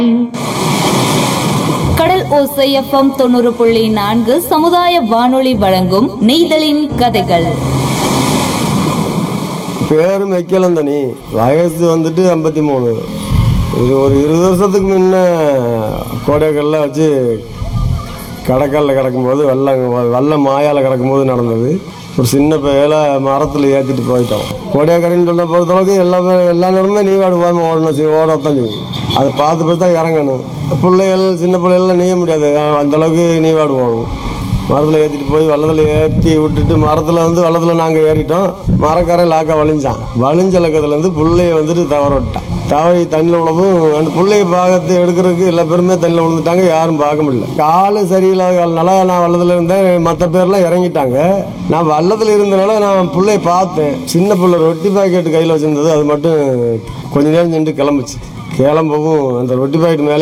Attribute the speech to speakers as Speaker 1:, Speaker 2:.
Speaker 1: கடல் ஓசை எஃப்எம் தொண்ணூறு புள்ளி நான்கு சமுதாய வானொலி வழங்கும் நெய்தலின் கதைகள்
Speaker 2: பேரும் வைக்கலாம் தனி வயசு வந்துட்டு ஐம்பத்தி மூணு இது ஒரு இருபது வருஷத்துக்கு முன்ன கோடைக்கல்ல வச்சு கடற்கல்ல கிடக்கும்போது வெள்ளம் வெள்ளம் மாயால் கிடக்கும்போது நடந்தது ஒரு சின்ன பையில மரத்தில் ஏற்றிட்டு போயிட்டோம் கோடைக்கரைன்னு சொன்ன பொறுத்தளவுக்கு எல்லா பே- எல்லா நேரமே நீவாடு போகாமல் ஓடணும் சரி ஓடத்தான் செய்யும் அதை பார்த்து பார்த்து தான் இறங்கணும் பிள்ளைகள் சின்ன பிள்ளைகள்லாம் நீய முடியாது அந்த அளவுக்கு நீவாடு போகணும் மரத்தில் ஏற்றிட்டு போய் வெள்ளத்தில் ஏற்றி விட்டுட்டு மரத்தில் வந்து வெள்ளத்தில் நாங்கள் ஏறிட்டோம் மரக்காரன் லாக்கா வலிஞ்சான் வலிஞ்ச இலக்கத்துலேருந்து புள்ளைய வந்துட்டு தவற விட்டான் தவறி தண்ணியில் விழவும் அந்த பிள்ளைய பாகத்தை எடுக்கிறதுக்கு எல்லா பேருமே தண்ணியில் விழுந்துட்டாங்க யாரும் பார்க்க முடியல காலு சரியில்லாத காலனால நான் வெள்ளத்தில் இருந்தேன் மற்ற பேர்லாம் இறங்கிட்டாங்க நான் வெள்ளத்தில் இருந்தனால நான் பிள்ளைய பார்த்தேன் சின்ன பிள்ளை ரொட்டி பாக்கெட் கையில் வச்சிருந்தது அது மட்டும் கொஞ்ச நேரம் நின்று கிளம்புச்சு கிளம்பவும் அந்த ரொட்டி பாக்கெட் மேலே